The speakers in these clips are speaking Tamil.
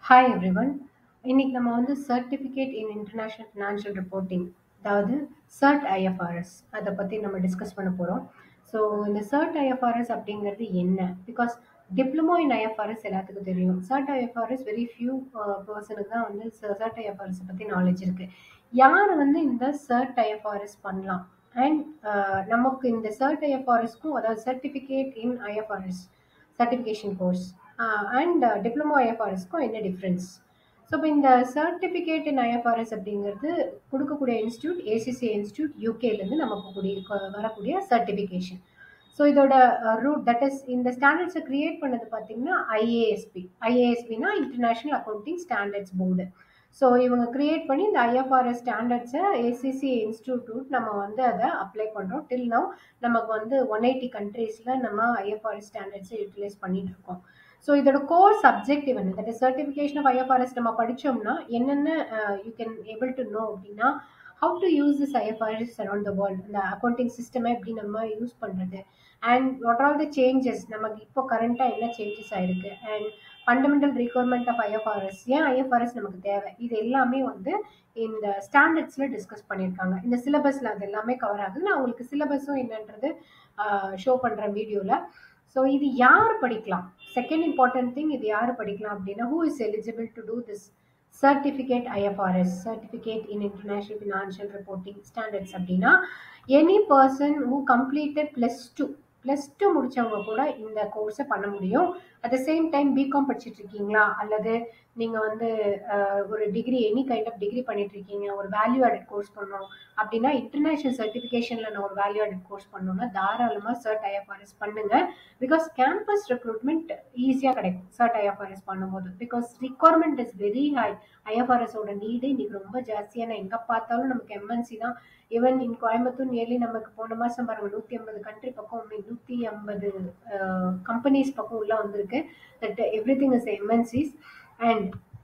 ஹாய் எவ்ரிவன் இன்னைக்கு நம்ம வந்து certificate in international financial reporting அதாவது சர்ட் ஐஎஃப்ஆர்எஸ் அதை பற்றி நம்ம டிஸ்கஸ் பண்ண போகிறோம் ஸோ இந்த சர்ட் ஐஎஃப்ஆர்எஸ் அப்படிங்கிறது என்ன பிகாஸ் டிப்ளமோ இன் ஐஎஃப்ஆர்எஸ் எல்லாத்துக்கும் தெரியும் சர்ட் ஐஎஃப்ஆர்எஸ் வெரி ஃபியூ பர்சனுக்கு தான் வந்து சர்ட் ஐஎஃப்ஆர்எஸ் பற்றி நாலேஜ் இருக்குது யார் வந்து இந்த சர்ட் ஐஎஃப்ஆர்எஸ் பண்ணலாம் அண்ட் நமக்கு இந்த சர்ட் ஐஎஃப்ஆர்எஸ்க்கும் அதாவது certificate in IFRS certification course and diploma ஐஎஃப்ஆர்எஸ்க்கும் என்ன டிஃப்ரென்ஸ் ஸோ இப்போ இந்த சர்டிஃபிகேட் இன் ஐஎஃப்ஆர்எஸ் அப்படிங்கிறது கொடுக்கக்கூடிய இன்ஸ்டியூட் ஏசிசி இன்ஸ்டியூட் யூகேலேருந்து நமக்கு கூடிய வரக்கூடிய சர்டிஃபிகேஷன் ஸோ இதோட ரூட் தட் இஸ் இந்த ஸ்டாண்டர்ட்ஸை கிரியேட் பண்ணது பார்த்தீங்கன்னா ஐஏஎஸ்பி ஐஏஎஸ்பினா international accounting standards board so இவங்க கிரியேட் பண்ணி இந்த ஐஎஃப்ஆர்எஸ் ஸ்டாண்டர்ட்ஸை ஏசிசி இன்ஸ்டியூட் நம்ம வந்து அதை அப்ளை பண்ணுறோம் டில் நவ் நமக்கு வந்து ஒன் எயிட்டி கண்ட்ரீஸில் நம்ம ஐஎஃப்ஆர்எஸ் ஸ்டாண்டர்ட்ஸை யூட்டிலைஸ் பண்ணிட்டு இருக்கோம் ஸோ இதோட கோர் சப்ஜெக்டிவ் என்ன that is certification of IFRS நம்ம படித்தோம்னா என்னென்ன you can able to know அப்படின்னா how to use this IFRS around the world இந்த அக்கௌண்டிங் சிஸ்டமை எப்படி நம்ம யூஸ் பண்ணுறது and what all the changes நமக்கு இப்போ கரண்ட்டாக என்ன சேஞ்சஸ் ஆயிருக்கு and fundamental requirement of IFRS ஏன் ஐஎஃப்ஆர்எஸ் நமக்கு தேவை இது எல்லாமே வந்து இந்த ஸ்டாண்டர்ட்ஸில் டிஸ்கஸ் பண்ணியிருக்காங்க இந்த சிலபஸில் அது எல்லாமே கவர் ஆகுது நான் உங்களுக்கு சிலபஸும் என்னன்றது ஷோ பண்ணுறேன் வீடியோவில் ஸோ இது யார் படிக்கலாம் செகண்ட் இம்பார்ட்டன்ட் திங் இது யார் படிக்கலாம் அப்படின்னா who is eligible to do this certificate IFRS certificate in international financial reporting standards அப்படின்னா any person who completed plus two plus two முடித்தவங்க கூட இந்த கோர்ஸை பண்ண முடியும் at the same time BCom படிச்சுட்டு இருக்கீங்களா அல்லது நீங்கள் வந்து ஒரு degree any kind of degree பண்ணிட்டு இருக்கீங்க ஒரு வேல்யூ ஆடட் கோர்ஸ் பண்ணணும் அப்படின்னா இன்டர்நேஷ்னல் சர்டிஃபிகேஷனில் நான் ஒரு வேல்யூ ஆடட் கோர்ஸ் பண்ணணும்னா தாராளமாக சர்ட் ஐஎஃப்ஆர்எஸ் பண்ணுங்க பிகாஸ் கேம்பஸ் ரெக்ரூட்மெண்ட் ஈஸியாக கிடைக்கும் சர்ட் ஐஎஃப்ஆர்எஸ் பண்ணும்போது because requirement is very high ஐஎஃப்ஆர்எஸோட நீடு இன்னைக்கு ரொம்ப ஜாஸ்தியாக நான் எங்கே பார்த்தாலும் நமக்கு எம்என்சி தான் ஈவன் இன் கோயம்புத்தூர் நியர்லி நமக்கு போன மாதம் பாருங்க நூற்றி ஐம்பது கண்ட்ரி பக்கம் நூற்றி ஐம்பது கம்பெனிஸ் பக்கம் உள்ள வந்திருக்கு that every thing is MNCs and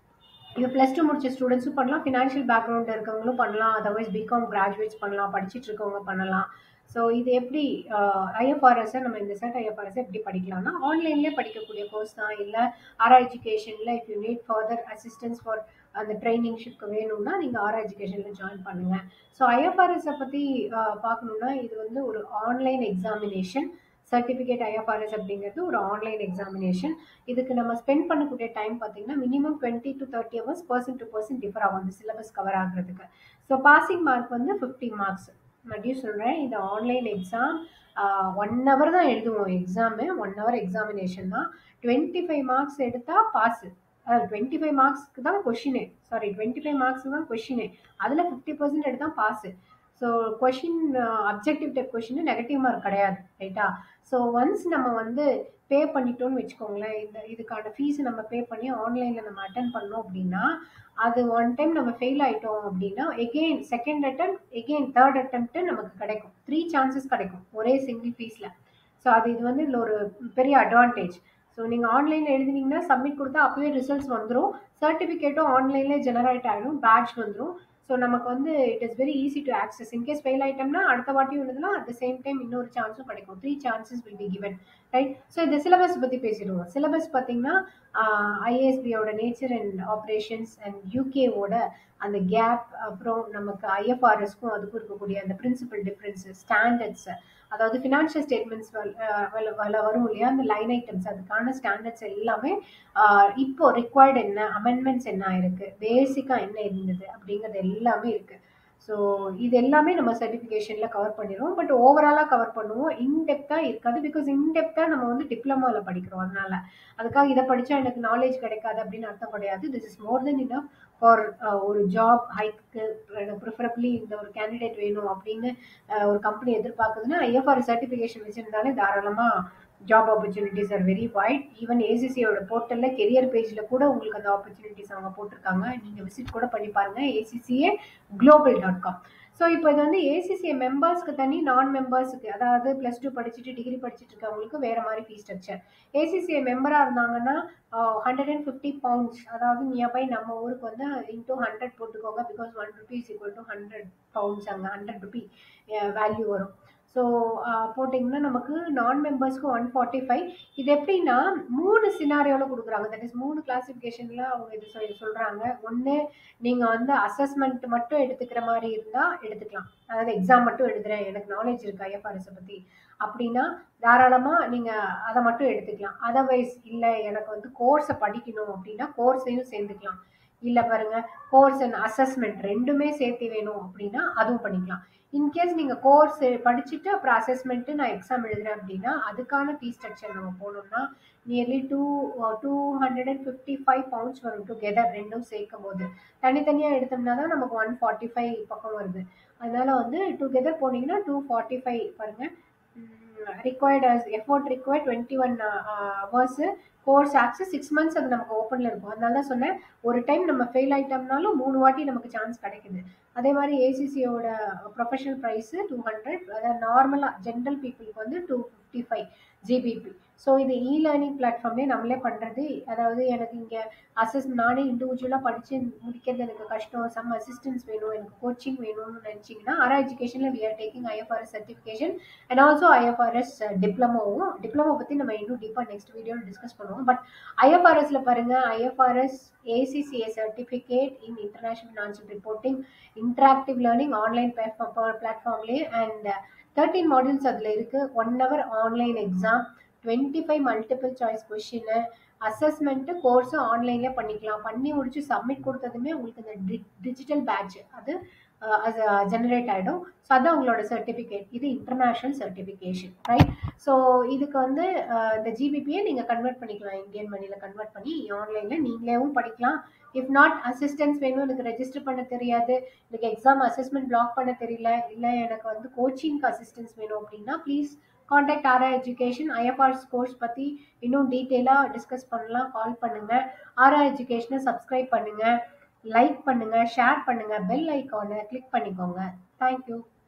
இது ப்ளஸ் டூ முடிச்ச ஸ்டூடெண்ட்ஸும் பண்ணலாம் ஃபினான்ஷியல் பேக்ரவுண்ட் இருக்கவங்களும் பண்ணலாம் அதர்வைஸ் பிகாம் கிராஜுவேட்ஸ் பண்ணலாம் படிச்சுட்டு இருக்கவங்க பண்ணலாம் ஸோ இது எப்படி ஐஎஃப்ஆர்எஸை நம்ம இந்த செட் ஐஎஃப்ஆர்எஸ் எப்படி படிக்கலாம்னா ஆன்லைன்லேயே படிக்கக்கூடிய கோர்ஸ் தான் இல்லை ஆரா எஜுகேஷனில் if you need further assistance for அந்த ட்ரைனிங்ஷிப்க்கு வேணும்னா நீங்கள் ஆரா எஜுகேஷனில் ஜாயின் பண்ணுங்கள் ஸோ ஐஎஃப்ஆர்எஸை பற்றி பார்க்கணுன்னா இது வந்து ஒரு ஆன்லைன் எக்ஸாமினேஷன் சர்டிஃபிகேட் ஐஎஃப்ஆர்எஸ் அப்படிங்கிறது ஒரு ஆன்லைன் எக்ஸாமினேஷன் இதுக்கு நம்ம ஸ்பெண்ட் பண்ணக்கூடிய டைம் பார்த்தீங்கன்னா minimum twenty to thirty hours percent to percent differ ஆகும் அந்த சிலபஸ் கவர் ஆகுறதுக்கு ஸோ பாசிங் மார்க் வந்து ஃபிஃப்டி மார்க்ஸ் மறுபடியும் சொல்கிறேன் இது ஆன்லைன் எக்ஸாம் ஒன் ஹவர் தான் எழுதுவோம் எக்ஸாமு ஒன் ஹவர் எக்ஸாமினேஷன் தான் டுவெண்ட்டி ஃபைவ் மார்க்ஸ் எடுத்தால் பாஸு டுவெண்ட்டி ஃபைவ் மார்க்ஸ்க்கு தான் கொஷினே சாரி டுவெண்ட்டி ஃபைவ் மார்க்ஸ் தான் கொஷினே அதில் ஃபிஃப்டி பர்சன்ட் எடுத்தால் pass so question objective type question negative mark கிடையாது ரைட்டா ஸோ ஒன்ஸ் நம்ம வந்து பே பண்ணிட்டோம்னு வச்சுக்கோங்களேன் இந்த இதுக்கான ஃபீஸ் நம்ம பே பண்ணி ஆன்லைனில் நம்ம அட்டன் பண்ணோம் அப்படின்னா அது ஒன் டைம் நம்ம ஃபெயில் ஆகிட்டோம் அப்படின்னா again second attempt again third attempt நமக்கு கிடைக்கும் த்ரீ சான்சஸ் கிடைக்கும் ஒரே சிங்கிள் ஃபீஸில் ஸோ அது இது வந்து இதில் ஒரு பெரிய அட்வான்டேஜ் ஸோ நீங்கள் ஆன்லைனில் எழுதினீங்கன்னா சப்மிட் கொடுத்தா அப்போவே ரிசல்ட்ஸ் வந்துடும் சர்டிஃபிகேட்டும் ஆன்லைன்லேயே ஜெனரேட் ஆகிடும் பேட்ச் வந்துடும் ஸோ நமக்கு வந்து it is very easy to access in case fail ஆகிட்டோம்னா அடுத்த வாட்டியும் எழுதலாம் அட் த சேம் டைம் இன்னொரு சான்ஸும் கிடைக்கும் three chances will be given right so இந்த சிலபஸ் பற்றி பேசிடுவோம் சிலபஸ் பார்த்தீங்கன்னா ஐஏஎஸ்பியோட நேச்சர் அண்ட் ஆப்ரேஷன்ஸ் அண்ட் யூகேவோட அந்த கேப் அப்புறம் நமக்கு ஐஎஃப்ஆர்எஸ்க்கும் அதுக்கும் இருக்கக்கூடிய அந்த பிரின்சிபல் டிஃப்ரென்ஸஸ் ஸ்டாண்டர்ட்ஸ் அதாவது ஃபினான்ஷியல் ஸ்டேட்மெண்ட்ஸ் வரும் இல்லையா அந்த லைன் ஐட்டம்ஸ் அதுக்கான ஸ்டாண்டர்ட்ஸ் எல்லாமே இப்போ ரிக்வயர்டு என்ன அமெண்ட்மெண்ட்ஸ் என்ன ஆயிருக்கு பேசிக்காக என்ன இருந்தது அப்படிங்கிறது எல்லாமே இருக்குது ஸோ இது எல்லாமே நம்ம சர்டிஃபிகேஷனில் கவர் பண்ணிடுவோம் பட் ஓவராலாக கவர் பண்ணுவோம் இன்டெப்த்தாக இருக்காது பிகாஸ் இன்டெப்த்தாக நம்ம வந்து டிப்ளமோவில் படிக்கிறோம் அதனால அதுக்காக இதை படித்தா எனக்கு நாலேஜ் கிடைக்காது அப்படின்னு அர்த்தம் கிடையாது this is more than enough for ஒரு ஜாப் ஹைக்கு ப்ரிஃபரபிளி இந்த ஒரு கேண்டிடேட் வேணும் அப்படின்னு ஒரு கம்பெனி எதிர்பார்க்குதுன்னா ஐஎஃப்ஆர் சர்டிஃபிகேஷன் வச்சுருந்தாலே தாராளமாக job opportunities are very wide even ஏசிசியோட போர்ட்டலில் கெரியர் பேஜில் கூட உங்களுக்கு அந்த ஆப்பர்ச்சுனிட்டிஸ் அவங்க போட்டிருக்காங்க நீங்கள் விசிட் கூட பண்ணி பாருங்கள் ACCA global dot com so இப்போ இது வந்து ஏசிசிஏ மெம்பர்ஸ்க்கு தனி நான் மெம்பர்ஸுக்கு அதாவது ப்ளஸ் டூ படிச்சுட்டு டிகிரி படிச்சுட்டு இருக்கவங்களுக்கு வேறு மாதிரி ஃபீஸ் ஸ்ட்ரக்சர் ஏசிசிஏ மெம்பராக இருந்தாங்கன்னா ஹண்ட்ரட் அண்ட் ஃபிஃப்டி பவுண்ட்ஸ் அதாவது நியர்பை நம்ம ஊருக்கு வந்து இன்டூ ஹண்ட்ரட் போட்டுக்கோங்க because one rupee is equal to hundred pounds அங்கே ஹண்ட்ரட் ருபி வேல்யூ வரும் ஸோ போட்டிங்கன்னா நமக்கு நான் மெம்பர்ஸ்க்கு ஒன் ஃபார்ட்டி ஃபைவ் இது எப்படின்னா மூணு சினாரியோவில் கொடுக்குறாங்க தட் இஸ் மூணு கிளாசிஃபிகேஷனில் அவங்க இது சொல் சொல்கிறாங்க ஒன்று நீங்கள் வந்து அசஸ்மெண்ட் மட்டும் எடுத்துக்கிற மாதிரி இருந்தால் எடுத்துக்கலாம் அதாவது எக்ஸாம் மட்டும் எழுதுறேன் எனக்கு நாலேஜ் இருக்கு ஐஎஃப்ஆர்எஸை பற்றி அப்படின்னா தாராளமாக நீங்கள் அதை மட்டும் எடுத்துக்கலாம் அதர்வைஸ் இல்லை எனக்கு வந்து கோர்ஸை படிக்கணும் அப்படின்னா கோர்ஸையும் சேர்ந்துக்கலாம் இல்லை பாருங்க கோர்ஸ் அண்ட் அசஸ்மெண்ட் ரெண்டுமே சேர்த்து வேணும் அப்படின்னா அதுவும் பண்ணிக்கலாம் இன்கேஸ் நீங்கள் கோர்ஸ் படிச்சுட்டு அப்புறம் அசஸ்மெண்ட்டு நான் எக்ஸாம் எழுதுறேன் அப்படின்னா அதுக்கான ஃபீஸ் ஸ்ட்ரக்சர் நம்ம போனோம்னா nearly two two hundred and fifty five pounds வரும் டுகெதர் ரெண்டும் சேர்க்கும் போது தனித்தனியாக எடுத்தோம்னா தான் நமக்கு ஒன் ஃபார்ட்டி ஃபைவ் பக்கம் வருது அதனால வந்து டுகெதர் போனீங்கன்னா டூ ஃபார்ட்டி ஃபைவ் பாருங்க required effort required twenty one hours course access six months அது நமக்கு ஓப்பனில் இருக்கும் அதனால தான் சொன்னேன் ஒரு டைம் நம்ம ஃபெயில் ஆயிட்டோம்னாலும் மூணு வாட்டி நமக்கு சான்ஸ் கிடைக்குது அதே மாதிரி ஏசிசியோட ப்ரொஃபஷனல் ப்ரைஸு டூ ஹண்ட்ரட் அதாவது நார்மலாக ஜென்ரல் பீப்புளுக்கு வந்து two fifty five GBP so இது இ லேர்னிங் பிளாட்ஃபார்ம்லேயே நம்மளே பண்ணுறது அதாவது எனக்கு இங்கே அசஸ் நானே இண்டிவிஜுவலாக படித்து முடிக்கிறது எனக்கு கஷ்டம் சம் அசிஸ்டன்ஸ் வேணும் எனக்கு கோச்சிங் வேணும்னு நினச்சிங்கன்னா ஆரா எஜுகேஷனில் we are taking IFRS certification and also IFRS டிப்ளமோவும் டிப்ளமோ பற்றி நம்ம இன்னும் டீப்பாக நெக்ஸ்ட் வீடியோவில் டிஸ்கஸ் பண்ணுவோம் பட் ஐஎஃப்ஆர்எஸ்ல பாருங்கள் IFRS ACCA certificate in international financial reporting interactive learning online பிளாட்ஃபார்ம்லேயே அண்ட் தேர்ட்டீன் மாடியூல்ஸ் அதில் இருக்குது one hour online exam twenty five multiple choice கொஷின்னு அசஸ்மெண்ட்டு கோர்ஸும் ஆன்லைன்லேயே பண்ணிக்கலாம் பண்ணி முடிச்சு சப்மிட் கொடுத்ததுமே உங்களுக்கு இந்த டிஜிட்டல் பேட்ச் அது அது ஜெனரேட் ஆகிடும் ஸோ அதான் உங்களோட சர்டிஃபிகேட் இது இன்டர்நேஷ்னல் சர்டிஃபிகேஷன் ரைட் ஸோ இதுக்கு வந்து இந்த ஜிபிபியை நீங்கள் கன்வெர்ட் பண்ணிக்கலாம் இந்தியன் மணியில் கன்வெர்ட் பண்ணி ஆன்லைனில் நீங்களேவும் படிக்கலாம் இஃப் நாட் அசிஸ்டன்ஸ் வேணும் எனக்கு ரெஜிஸ்டர் பண்ண தெரியாது எனக்கு எக்ஸாம் அசஸ்மெண்ட் பிளாக் பண்ண தெரியல இல்லை எனக்கு வந்து கோச்சிங்க்கு அசிஸ்டன்ஸ் வேணும் அப்படின்னா please contact Aura education IFRS course பற்றி இன்னும் டீட்டெயிலாக டிஸ்கஸ் பண்ணலாம் கால் பண்ணுங்கள் ஆரா எஜுகேஷனை சப்ஸ்கிரைப் பண்ணுங்கள் லைக் பண்ணுங்கள் ஷேர் பண்ணுங்கள் பெல் ஐக்கானை கிளிக் பண்ணிக்கோங்க தேங்க்யூ